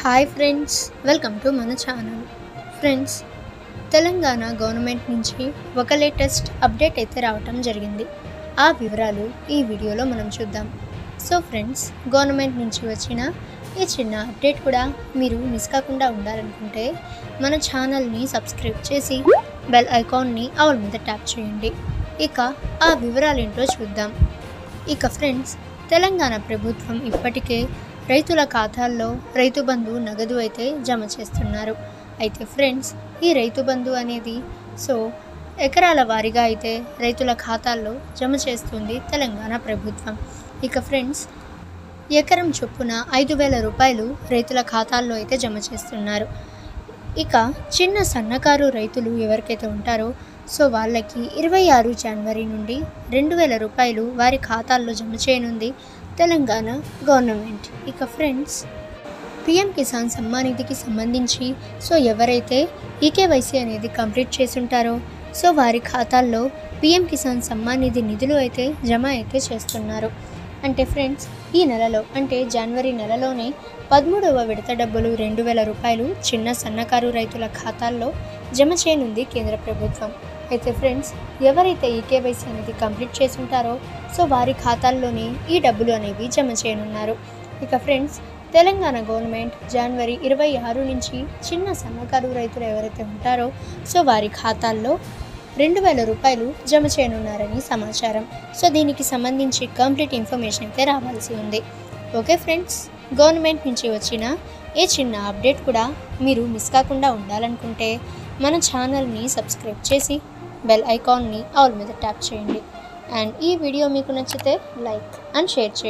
hi friends welcome to మన channel friends Telangana government నుంచి ఒక లేటెస్ట్ అప్డేట్ అయితే రావటం జరిగింది ఆ వివరాలు ఈ వీడియోలో మనం చూద్దాం సో ఫ్రెండ్స్ గవర్నమెంట్ నుంచి వచ్చిన ఈ చిన్న అప్డేట్ కూడా మీరు మిస్ కాకుండా ఉండాలనుకుంటే మన ఛానల్ని సబ్స్క్రైబ్ చేసి బెల్ ఐకాన్ని ఆల్ మీద ట్యాప్ చేయండి ఇక ఆ వివరాలు ఏంటో చూద్దాం ఇక ఫ్రెండ్స్ తెలంగాణ ప్రభుత్వం ఇప్పటికే రైతుల ఖాతాల్లో రైతు బంధు నగదు అయితే జమ చేస్తున్నారు అయితే ఫ్రెండ్స్ ఈ రైతు బంధు అనేది సో ఎకరాల వారీగా అయితే రైతుల ఖాతాల్లో జమ చేస్తుంది తెలంగాణ ప్రభుత్వం ఇక ఫ్రెండ్స్ ఎకరం చొప్పున ఐదు వేల రూపాయలు రైతుల ఖాతాల్లో అయితే జమ చేస్తున్నారు ఇక చిన్న సన్నకారు రైతులు ఎవరికైతే ఉంటారో సో వాళ్ళకి ఇరవై ఆరు జనవరి నుండి రెండు వేల రూపాయలు వారి ఖాతాల్లో జమ చేయనుంది తెలంగాణ గవర్నమెంట్ ఇక ఫ్రెండ్స్ పిఎం కిసాన్ సమ్మాన్ నిధికి సంబంధించి సో ఎవరైతే ఈకేవైసీ అనేది కంప్లీట్ చేసుంటారో సో వారి ఖాతాల్లో పిఎం కిసాన్ సమ్మాన్ నిధి నిధులు అయితే జమ అయితే చేస్తున్నారు అంటే ఫ్రెండ్స్ ఈ నెలలో అంటే జనవరి నెలలోనే పదమూడవ విడత డబ్బులు రెండు వేల రూపాయలు చిన్న సన్నకారు రైతుల ఖాతాల్లో జమ చేయనుంది కేంద్ర ప్రభుత్వం అయితే ఫ్రెండ్స్ ఎవరైతే ఈ కేవైసీ అనేది కంప్లీట్ చేసుంటారో సో వారి ఖాతాల్లోనే ఈ డబ్బులు అనేవి జమ చేయనున్నారు ఇక ఫ్రెండ్స్ తెలంగాణ గవర్నమెంట్ జనవరి ఇరవై ఆరు నుంచి చిన్న సన్నకారు రైతులు ఎవరైతే ఉంటారో సో వారి ఖాతాల్లో రెండు వేల రూపాయలు జమ చేయనున్నారని సమాచారం సో దీనికి సంబంధించి కంప్లీట్ ఇన్ఫర్మేషన్ అయితే రావాల్సి ఉంది ఓకే ఫ్రెండ్స్ గవర్నమెంట్ నుంచి వచ్చిన ఏ చిన్న అప్డేట్ కూడా మీరు మిస్ కాకుండా ఉండాలనుకుంటే మన ఛానల్ని సబ్స్క్రైబ్ చేసి బెల్ ఐకాన్ని ఆల్ మీద ట్యాప్ చేయండి అండ్ ఈ వీడియో మీకు నచ్చితే లైక్ అండ్ షేర్ చేయండి